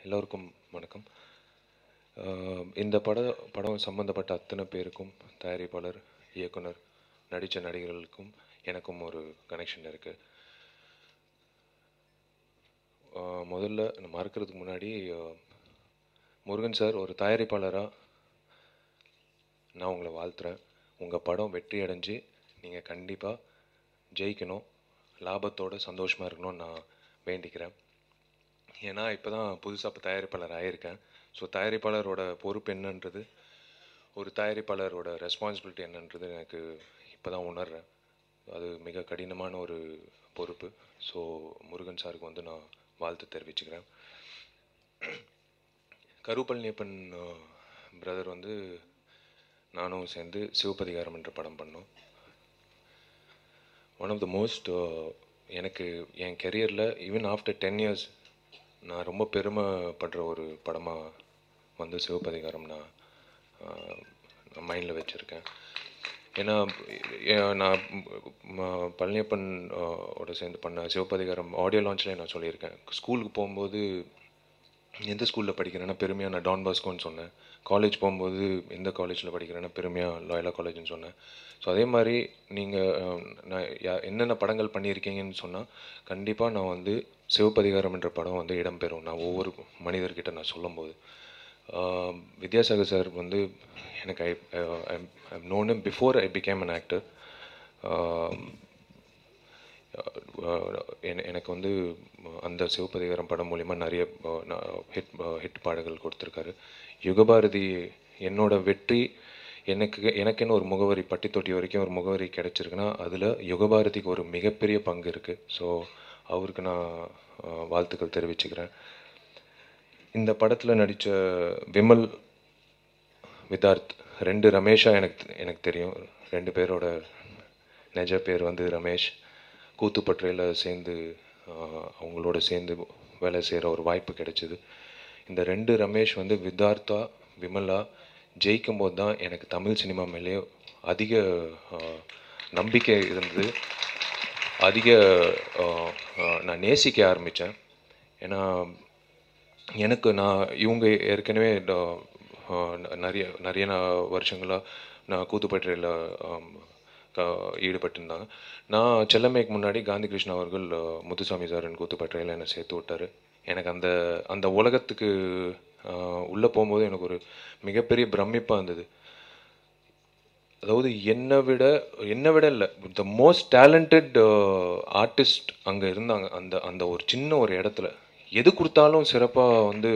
எல்லோருக்கும் வணக்கம் அஹ் இந்த பட படம் சம்மந்தப்பட்ட அத்தனை பேருக்கும் தயாரிப்பாளர் இயக்குனர் நடித்த நடிகர்களுக்கும் எனக்கும் ஒரு கனெக்ஷன் இருக்குது முதல்ல நான் மறக்கிறதுக்கு முன்னாடி அஹ், முருகன் சார் ஒரு தயாரிப்பாளராக நான் உங்களை வாழ்த்துறேன் உங்கள் படம் வெற்றி அடைஞ்சு நீங்கள் கண்டிப்பாக ஜெயிக்கணும் லாபத்தோட சந்தோஷமாக இருக்கணும்னு நான் வேண்டிக்கிறேன் ஏன்னா இப்போ தான் புதுசாக இப்போ தயாரிப்பாளர் ஆகியிருக்கேன் ஸோ தயாரிப்பாளரோட பொறுப்பு என்னன்றது ஒரு தயாரிப்பாளரோட ரெஸ்பான்சிபிலிட்டி என்னன்றது எனக்கு இப்போ தான் உணர்றேன் அது மிக கடினமான ஒரு பொறுப்பு ஸோ முருகன் சாருக்கு வந்து நான் வாழ்த்து தெரிவிச்சுக்கிறேன் கருப்பழனியப்பன் பிரதர் வந்து நானும் சேர்ந்து சிவபதிகாரம் என்ற படம் பண்ணோம் ஒன் ஆஃப் த மோஸ்ட் எனக்கு என் கெரியரில் ஈவன் ஆஃப்டர் டென் இயர்ஸ் நான் ரொம்ப பெருமைப்படுற ஒரு படமாக வந்து சிவபதிகாரம் நான் மைண்டில் வச்சுருக்கேன் ஏன்னா ஏ- நான் ம- பழனியப்பன் அஹ், ஓட சேர்ந்து பண்ண சிவபதிகாரம் ஆடியோ லான்ச்சில் நான் சொல்லியிருக்கேன் ஸ்கூலுக்கு போகும்போது எந்த ஸ்கூலில் படிக்கிறேன்னா பெருமையாக நான் டான் பாஸ்கோன்னு சொன்னேன் காலேஜ் போகும்போது எந்த காலேஜில் படிக்கிறேன்னா பெருமையாக லாயலா காலேஜ்னு சொன்னேன் ஸோ அதே மாதிரி நீங்கள் நான் யா- என்னென்ன படங்கள் பண்ணியிருக்கீங்கன்னு சொன்னால் கண்டிப்பாக நான் வந்து சிவபதிகாரம் என்ற படம் வந்து இடம்பெறும் நான் ஒவ்வொரு மனிதர்கிட்ட நான் சொல்லும்போது ஆஹ் வித்யாசாகர் சார் வந்து எனக்கு I I known before I became an actor என- எனக்கு வந்து அந்த சிவபதிகாரம் படம் மூலிமா நிறைய ஹிட் ஹிட் பாடல்கள் கொடுத்துருக்காரு யுகபாரதி என்னோட வெற்றி எனக்கு எனக்குன்னு ஒரு முகவரி பட்டி தொட்டி வரைக்கும் ஒரு முகவரி கிடைச்சிருக்குன்னா அதில் யுகபாரதிக்கு ஒரு மிகப்பெரிய பங்கு இருக்குது ஸோ அவருக்கு நான் அஹ், வாழ்த்துக்கள் தெரிவிச்சுக்கிறேன் இந்த படத்தில் நடித்த விமல் விதார்த் ரெண்டு ரமேஷா எனக்கு எனக்கு தெரியும் ரெண்டு பேரோட நிஜ பேர் வந்து ரமேஷ் கூத்துப்பற்றையில் சேர்ந்து ஆஹ், அவங்களோட சேர்ந்து வேலை செய்கிற ஒரு வாய்ப்பு கிடைச்சிது இந்த ரெண்டு ரமேஷ் வந்து விதார்த்தா விமலா ஜெயிக்கும் போது தான் எனக்கு தமிழ் சினிமா மேலே அதிக ஆஹ், நம்பிக்கை இருந்தது அதிக ஆஹ், ஆஹ், நான் நேசிக்க ஆரம்பித்தேன் ஏன்னா எனக்கு நான் இவங்க ஏற்கனவே இந்த, ஆஹ், ந- நிறைய நிறைய நான் வருஷங்களாக நான் கூத்துப்பற்றையில் ஈடுபட்டிருந்தாங்க நான் செல்லமேக்கு முன்னாடி காந்தி கிருஷ்ணா அவர்கள் ஆஹ், முத்துசாமி சாரன் கூத்துப்பற்றையில் என்னை சேர்த்து விட்டார் எனக்கு அந்த அந்த உலகத்துக்கு உள்ளே போகும்போது எனக்கு ஒரு மிகப்பெரிய பிரமிப்பாக இருந்தது அதாவது என்னை விட என்னை விட இல்லை த மோஸ்ட் டேலண்டட் ஆர்டிஸ்ட் அங்கே இருந்தாங்க அந்த அந்த ஒரு சின்ன ஒரு இடத்துல எது கொடுத்தாலும் சிறப்பாக வந்து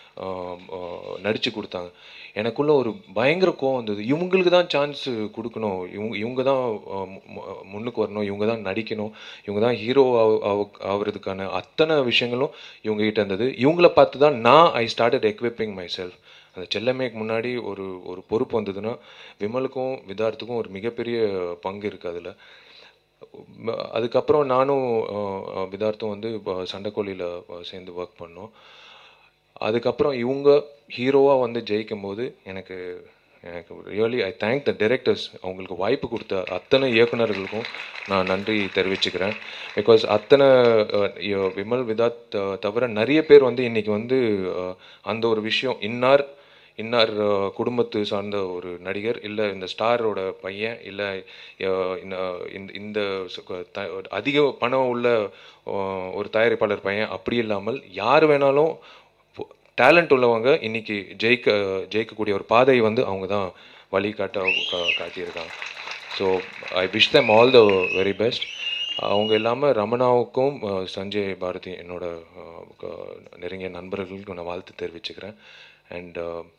நடித்து கொடுத்தாங்க எனக்குள்ள ஒரு பயங்கர கோவம் வந்தது இவங்களுக்கு தான் சான்ஸ் கொடுக்கணும் இவங்க இவங்க தான் ஆஹ், மு- மு- முன்னுக்கு வரணும் இவங்க தான் நடிக்கணும் இவங்க தான் ஹீரோ ஆகிறதுக்கான அத்தனை விஷயங்களும் இவங்க கிட்ட இருந்தது இவங்கள பார்த்து தான் நான் I started equipping my self அந்த செல்லமேக்கு முன்னாடி ஒரு ஒரு பொறுப்பு வந்ததுன்னா விமலுக்கும் விதார்த்துக்கும் ஒரு மிகப்பெரிய பங்கு இருக்குது அதில் அதுக்கப்புறம் நானும் அஹ், அஹ், விதார்த்தும் வந்து ப- சண்டைக்கோழியில் அஹ், சேர்ந்து ஒர்க் பண்ணோம் அதுக்கப்புறம் இவங்க ஹீரோவாக வந்து ஜெயிக்கும் போது எனக்கு எனக்கு really I thank the directors அவங்களுக்கு வாய்ப்பு கொடுத்த அத்தனை இயக்குனர்களுக்கும் நான் நன்றி தெரிவிச்சுக்கிறேன் பிகாஸ் அத்தனை அஹ், ய- விமல் விதாத் அஹ், தவிர நிறைய பேர் வந்து இன்னைக்கு வந்து அஹ், அந்த ஒரு விஷயம் இன்னார் இன்னார் அஹ், குடும்பத்து சார்ந்த ஒரு நடிகர் இல்லை இந்த ஸ்டாரோட பையன் இல்லை இந்த இந்த சு- த- அதிக பணம் உள்ள அஹ், ஒரு தயாரிப்பாளர் பையன் அப்படி இல்லாமல் யார் வேணாலும் டேலண்ட் உள்ளவங்க இன்னைக்கு ஜெயிக்க ஜெயிக்கக்கூடிய ஒரு பாதை வந்து அவங்க தான் வழிகாட்ட கா- காட்டியிருக்காங்க so I wish them all the very best அவங்க இல்லாமல் ரமணாவுக்கும் அஹ், சஞ்சய் பாரதி என்னோட அஹ், க- நெருங்கிய நண்பர்களுக்கு நான் வாழ்த்து தெரிவிச்சுக்கிறேன் அண்ட்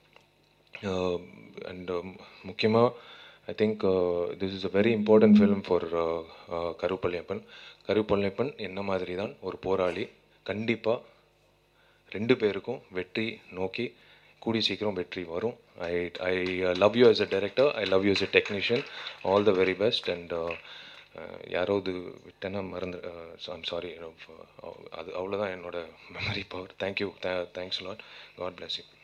அண்ட் முக்கியமாக I think this is a very important film for Karuppalliyappan Karuppalliyappan என்ன மாதிரி தான் ஒரு போராளி கண்டிப்பாக ரெண்டு பேருக்கும் வெற்றி நோக்கி கூடி சீக்கிரம் வெற்றி வரும் I I love you as a director I love you as a technician all the very best and யாராவது விட்டேன்னா மறந்து ஐம் சாரி அது அவ்வளோதான் என்னோட memory power thank you thanks lot God bless you